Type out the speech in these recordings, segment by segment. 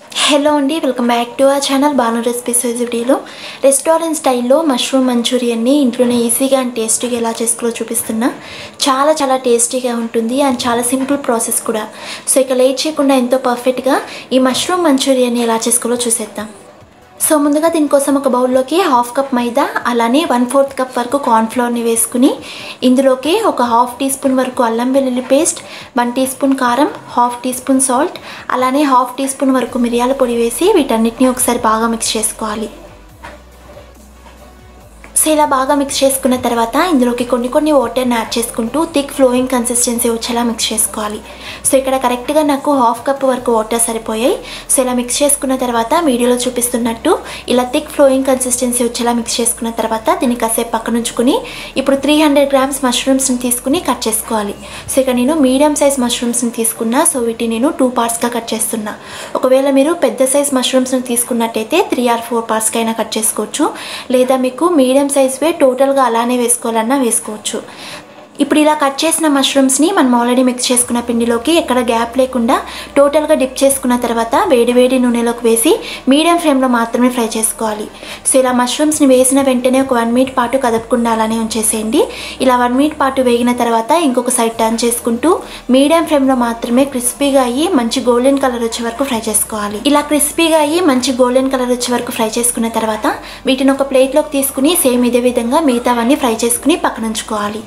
hello అండి welcome back to our channel Bhanu recipes వీడియోలో restaurant స్టైల్లో మష్రూమ్ మంచూరియన్ని ఇంట్లోనే ఈజీగా అండ్ టేస్టీగా ఎలా చేసుకోవాలో చూపిస్తున్నా చాలా చాలా టేస్టీగా ఉంటుంది అండ్ చాలా సింపుల్ ప్రాసెస్ కూడా సో ఇక లేట్ చేయకుండా ఎంతో పర్ఫెక్ట్గా ఈ మష్రూమ్ మంచూరియన్ని ఎలా చేసుకోవాలో చూసేద్దాం సో ముందుగా దీనికోసం ఒక బౌల్లోకి హాఫ్ కప్ మైదా అలానే వన్ ఫోర్త్ కప్ వరకు కార్న్ఫ్లవర్ని వేసుకుని ఇందులోకి ఒక హాఫ్ టీ స్పూన్ వరకు అల్లం వెల్లుల్లి పేస్ట్ వన్ టీ స్పూన్ కారం హాఫ్ టీ స్పూన్ సాల్ట్ అలానే హాఫ్ టీ స్పూన్ వరకు మిరియాల పొడి వేసి వీటన్నిటిని ఒకసారి బాగా మిక్స్ చేసుకోవాలి సో ఇలా బాగా మిక్స్ చేసుకున్న తర్వాత ఇందులోకి కొన్ని కొన్ని వాటర్ని యాడ్ చేసుకుంటూ థిక్ ఫ్లోయింగ్ కన్సిస్టెన్సీ వచ్చేలా మిక్స్ చేసుకోవాలి సో ఇక్కడ కరెక్ట్గా నాకు హాఫ్ కప్ వరకు వాటర్ సరిపోయాయి సో ఇలా మిక్స్ చేసుకున్న తర్వాత వీడియోలో చూపిస్తున్నట్టు ఇలా థిక్ ఫ్లోయింగ్ కన్సిస్టెన్సీ వచ్చేలా మిక్స్ చేసుకున్న తర్వాత దీన్ని కాసేపు పక్కన ఉంచుకుని ఇప్పుడు త్రీ హండ్రెడ్ గ్రామ్స్ మష్రూమ్స్ని తీసుకుని కట్ చేసుకోవాలి సో ఇక నేను మీడియం సైజ్ మష్రూమ్స్ని తీసుకున్నా సో వీటిని నేను టూ పార్ట్స్గా కట్ చేస్తున్నా ఒకవేళ మీరు పెద్ద సైజ్ మష్రూమ్స్ని తీసుకున్నట్టయితే త్రీ ఆర్ ఫోర్ పార్ట్స్కి అయినా కట్ చేసుకోవచ్చు లేదా మీకు మీడియం సైజ్వే టోటల్గా అలానే వేసుకోవాలన్నా వేసుకోవచ్చు ఇప్పుడు ఇలా కట్ చేసిన మష్రూమ్స్ని మనం ఆల్రెడీ మిక్స్ చేసుకున్న పిండిలోకి ఎక్కడ గ్యాప్ లేకుండా టోటల్గా డిప్ చేసుకున్న తర్వాత వేడి వేడి నూనెలోకి వేసి మీడియం ఫ్లేమ్లో మాత్రమే ఫ్రై చేసుకోవాలి సో ఇలా మష్రూమ్స్ని వేసిన వెంటనే ఒక వన్ మినిట్ పాటు కదపకుండా అలానే ఉంచేసేయండి ఇలా వన్ మినిట్ పాటు వేగిన తర్వాత ఇంకొక సైడ్ టర్న్ చేసుకుంటూ మీడియం ఫ్లేమ్లో మాత్రమే క్రిస్పీగా అయ్యి మంచి గోల్డెన్ కలర్ వచ్చే వరకు ఫ్రై చేసుకోవాలి ఇలా క్రిస్పీగా అయ్యి మంచి గోల్డెన్ కలర్ వచ్చే వరకు ఫ్రై చేసుకున్న తర్వాత వీటిని ఒక ప్లేట్లోకి తీసుకుని సేమ్ ఇదే విధంగా మిగతావన్నీ ఫ్రై చేసుకుని పక్కన ఉంచుకోవాలి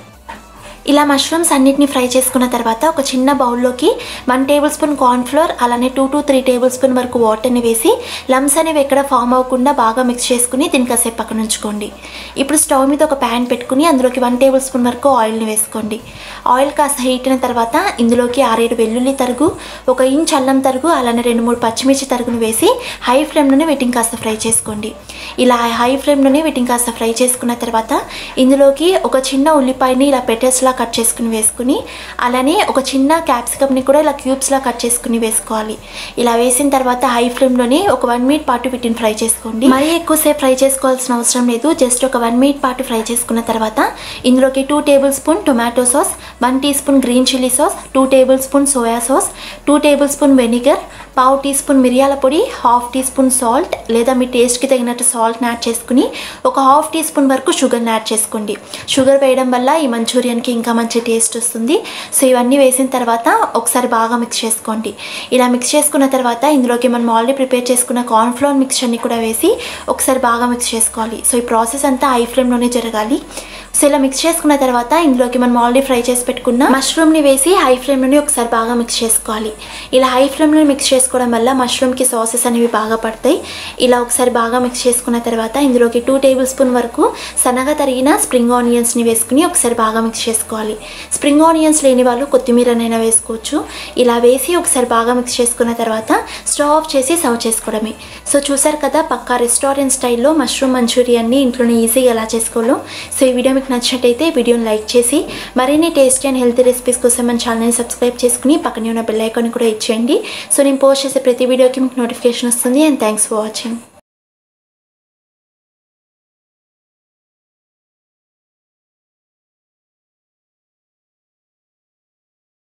ఇలా మష్రూమ్స్ అన్నిటిని ఫ్రై చేసుకున్న తర్వాత ఒక చిన్న బౌల్లోకి వన్ టేబుల్ స్పూన్ కార్న్ఫ్లోర్ అలానే two to three tablespoon వరకు వాటర్ని వేసి లమ్స్ అనేవి ఎక్కడ ఫామ్ అవ్వకుండా బాగా మిక్స్ చేసుకుని దీన్ని కాసేపు పక్కన ఉంచుకోండి ఇప్పుడు స్టవ్ మీద ఒక ప్యాన్ పెట్టుకుని అందులోకి వన్ టేబుల్ స్పూన్ వరకు ఆయిల్ని వేసుకోండి ఆయిల్ కాస్త హీట్ అయిన తర్వాత ఇందులోకి ఆరేడు వెల్లుల్లి తరుగు ఒక ఇంచ్ అల్లం తరుగు అలానే రెండు మూడు పచ్చిమిర్చి తరుగును వేసి హై ఫ్లేమ్లోనే వీటిని కాస్త ఫ్రై చేసుకోండి ఇలా హై ఫ్లేమ్లోనే వీటిని కాస్త ఫ్రై చేసుకున్న తర్వాత ఇందులోకి ఒక చిన్న ఉల్లిపాయని ఇలా పెట్టేస్లా కట్ చేసుకుని వేసుకుని అలానే ఒక చిన్న క్యాప్సికమ్ని కూడా ఇలా క్యూబ్స్లా కట్ చేసుకుని వేసుకోవాలి ఇలా వేసిన తర్వాత హై ఫ్లేమ్లోనే ఒక వన్ మినిట్ పాటు వీటిని ఫ్రై చేసుకోండి మరీ ఎక్కువసేపు ఫ్రై చేసుకోవాల్సిన అవసరం లేదు జస్ట్ ఒక వన్ మినిట్ పాటు ఫ్రై చేసుకున్న తర్వాత ఇందులోకి two tablespoon tomato sauce one teaspoon green chilli sauce two tablespoon soya sauce two tablespoon vinegar పావు టీ స్పూన్ మిరియాల పొడి హాఫ్ టీ స్పూన్ సాల్ట్ లేదా మీ టేస్ట్కి తగినట్టు సాల్ట్ని యాడ్ చేసుకుని ఒక హాఫ్ టీ స్పూన్ వరకు షుగర్ని యాడ్ చేసుకోండి షుగర్ వేయడం వల్ల ఈ మంచూరియన్కి ఇంకా మంచి టేస్ట్ వస్తుంది సో ఇవన్నీ వేసిన తర్వాత ఒకసారి బాగా మిక్స్ చేసుకోండి ఇలా మిక్స్ చేసుకున్న తర్వాత ఇందులోకి మనం ఆల్రెడీ ప్రిపేర్ చేసుకున్న కార్న్ఫ్లోర్ మిక్చర్ని కూడా వేసి ఒకసారి బాగా మిక్స్ చేసుకోవాలి సో ఈ ప్రాసెస్ అంతా హై ఫ్లేమ్లోనే జరగాలి సో ఇలా మిక్స్ చేసుకున్న తర్వాత ఇందులోకి మనం ఆల్రెడీ ఫ్రై చేసి పెట్టుకున్న మష్రూమ్ని వేసి హై ఫ్లేమ్లోనే ఒకసారి బాగా మిక్స్ చేసుకోవాలి ఇలా హై ఫ్లేమ్లో మిక్స్ చేసుకోవడం వల్ల మష్రూమ్కి సాసెస్ అనేవి బాగా పడతాయి ఇలా ఒకసారి బాగా మిక్స్ చేసుకున్న తర్వాత ఇందులోకి టూ టేబుల్ స్పూన్ వరకు సన్నగా తరిగిన స్ప్రింగ్ ఆనియన్స్ని వేసుకుని ఒకసారి బాగా మిక్స్ చేసుకోవాలి స్ప్రింగ్ ఆనియన్స్ లేని వాళ్ళు కొత్తిమీరనైనా వేసుకోవచ్చు ఇలా వేసి ఒకసారి బాగా మిక్స్ చేసుకున్న తర్వాత స్టవ్ ఆఫ్ చేసి సర్వ్ చేసుకోవడమే సో చూసారు కదా పక్కా రెస్టారెంట్ స్టైల్లో మష్రూమ్ మంచూరియన్ని ఇంట్లోనే ఈజీగా ఎలా చేసుకోవాలో సో ఈ వీడియో మీకు నచ్చినట్టయితే వీడియోని లైక్ చేసి మరిన్ని టేస్టీ అండ్ హెల్తీ రెసిపీస్ కోసం మన ఛానల్ని సబ్స్క్రైబ్ చేసుకుని పక్కనే ఉన్న బెల్ ఐకాన్ కూడా ఇచ్చేయండి సో నేను పోస్ట్ చేసే ప్రతి వీడియోకి మీకు నోటిఫికేషన్ వస్తుంది అండ్ థ్యాంక్స్ ఫర్ వాచింగ్